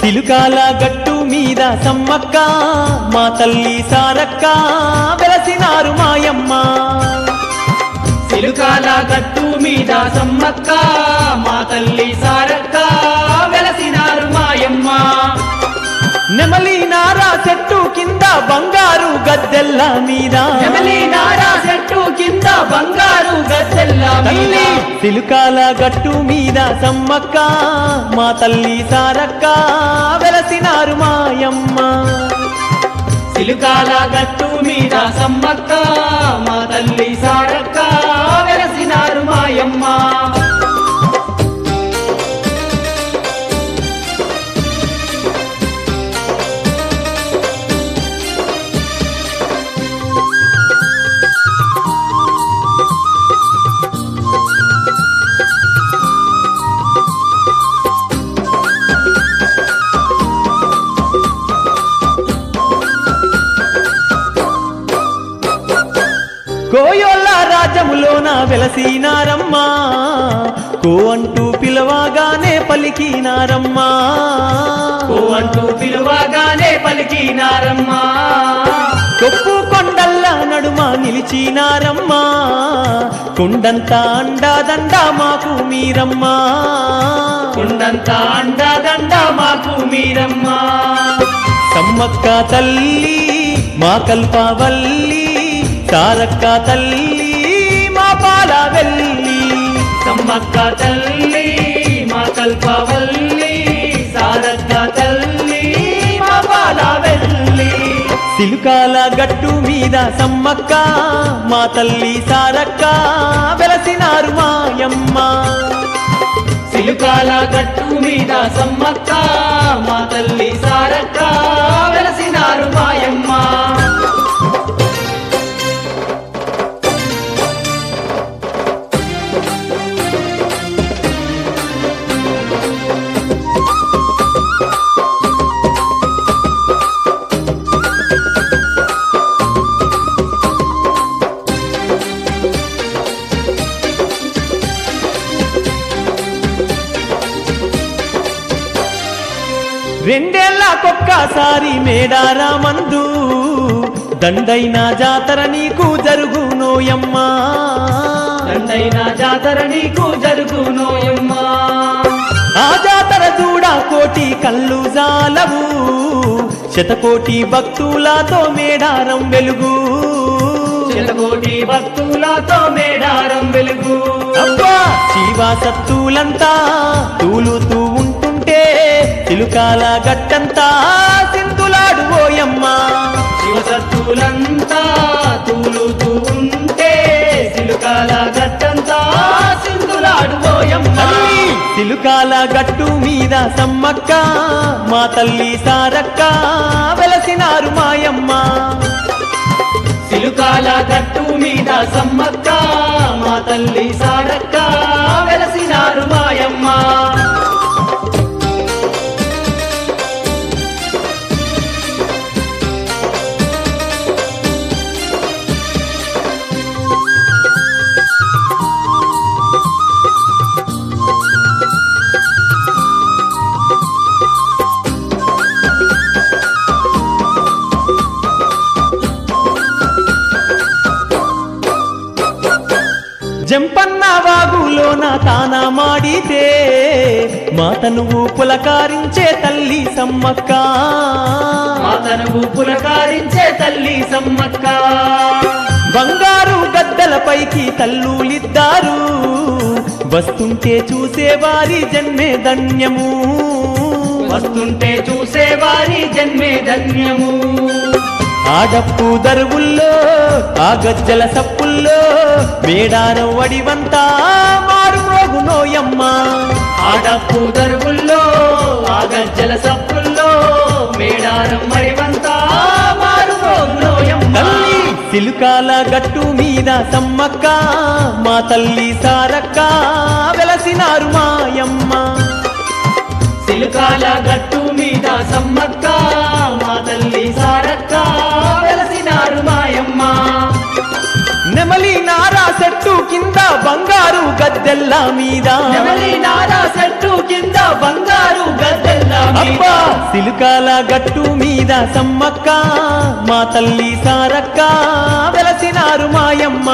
సిలుకాల గట్టు మీద సమ్మక్క మా తల్లి సారక్క వెలసినారు మాయమ్మ సిలుకాల గట్టు మీద సమ్మక్క మా తల్లి సారక్క వెలసినారు మాయమ్మ నెమలి నారా చెట్టు కింద బంగారు గద్దెల్ల మీద నెమలి నారా చెట్టు కింద బంగారు గద్దెల్ల తల్లి మీద సిలుకాల గట్టు మీద సమ్మక్క మా తల్లి సారక్క వెలసినారు మాయమ్మ సిలుకాల గట్టు మీద సమ్మక్క మా తల్లి సారక్క వెలసినారు మాయమ్మ కోయోళ్ళ రాజ్యములోన వెలసినారమ్మా కో అంటూ పిలవగానే పలికినారమ్మా ఓ అంటూ పిలువగానే పలికినారమ్మా కొప్పు కొండల్ల నడుమ నిలిచినారమ్మా కొండంతా అండాదండ మాకు మీరమ్మా కొండంత అండదండ మాకు మీరమ్మా సమ్మక్క తల్లి మా కల్పవల్లి తారక్క తల్లి మా పాలవెల్లి సమ్మక్క తల్లి మా కల్పవల్లి సారక్క తల్లి మా పాలవెల్లి సిలుకాల గట్టు మీద సమ్మక్క మా తల్లి సారక్క వెలసినారు మాయమ్మ సిలుకాల గట్టు మీద సమ్మక్క మా తల్లి సారక్క వెలసినారు మాయమ్మ రెండేళ్లకొక్కసారి మేడారా మందు దండైన జాతర నీకు జరుగునోయమ్మా దండైన జాతర నీకు జరుగునోయమ్మా ఆ జాతర చూడ కోటి కళ్ళు జాలవు శతకోటి భక్తులతో మేడారం వెలుగు శతకోటి భక్తులతో మేడారం వెలుగు అబ్బా శివాసత్తులంతా తూలుతూ ఉంటుంటే తిలుకాల గట్టంతా సింధులాడు ఓయమ్మా శివసత్తులంతా తూలుతూ ఉంటే సిలుకాల గట్టంతా సింధులాడుబోయమ్మ తల్లి తిలుకాల గట్టు మీద సమ్మక్క మా తల్లి సారక్క వెలసినారు మాయమ్మ సిలుకాల గట్టు మీద సమ్మక్క మా తల్లి సారక్క వెలసినారు మాయమ్మ జంపన్న వాగులోన తాన మాడితే మాతనువు పులకారించే తల్లి సమ్మక్క మాతను పులకారించే తల్లి సమ్మక్క బంగారు గద్దలపైకి తల్లులిద్దారు వస్తుంటే చూసేవారి జన్మే ధన్యము వస్తుంటే చూసేవారి జన్మే ధన్యము ఆడప్పు దరువుల్లో ఆ గజ్జల సప్పుల్లో మేడారం వడివంతా మారు మ్రోగునోయమ్మ ఆడప్పు దరువుల్లో ఆ గజ్జల సప్పుల్లో మేడారం మడివంతా మారు తల్లి సిలుకాల గట్టు మీద సమ్మక్క మా తల్లి సారక్క వెలసినారు మాయమ్మ సిలుకాల గట్టు మీద సమ్మక్క మా తల్లి సారక్క వెలసినారు మాయమ్మ నెమలి నారా చెట్టు కింద బంగారు గద్దెల్ల మీద నెమలి నారా చెట్టు కింద బంగారు గద్దెల గల్ల మీద అబ్బా సిలుకాల గట్టు మీద సమ్మక్క మా తల్లి సారక్క వెలసినారు మాయమ్మ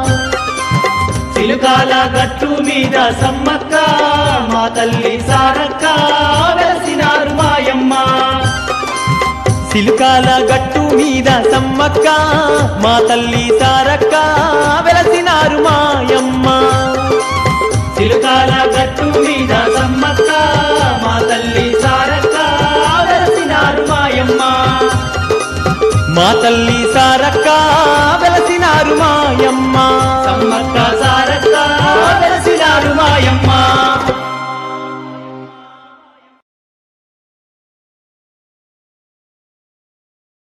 సిలుకాల గట్టు మీద సమ్మక్క మా తల్లి సారక్క వెలసినారు మాయమ్మ సిలుకాల గట్టు మీద సమ్మక్క మా తల్లి సారక్క వెలసినారు మాయమ్మ సిలుకాల గట్టు మీద సమ్మక్క మా తల్లి సారక్క వెలసినారు మాయమ్మ మా తల్లి సారక్క వెలసినారు మాయమ్మ సమ్మక్క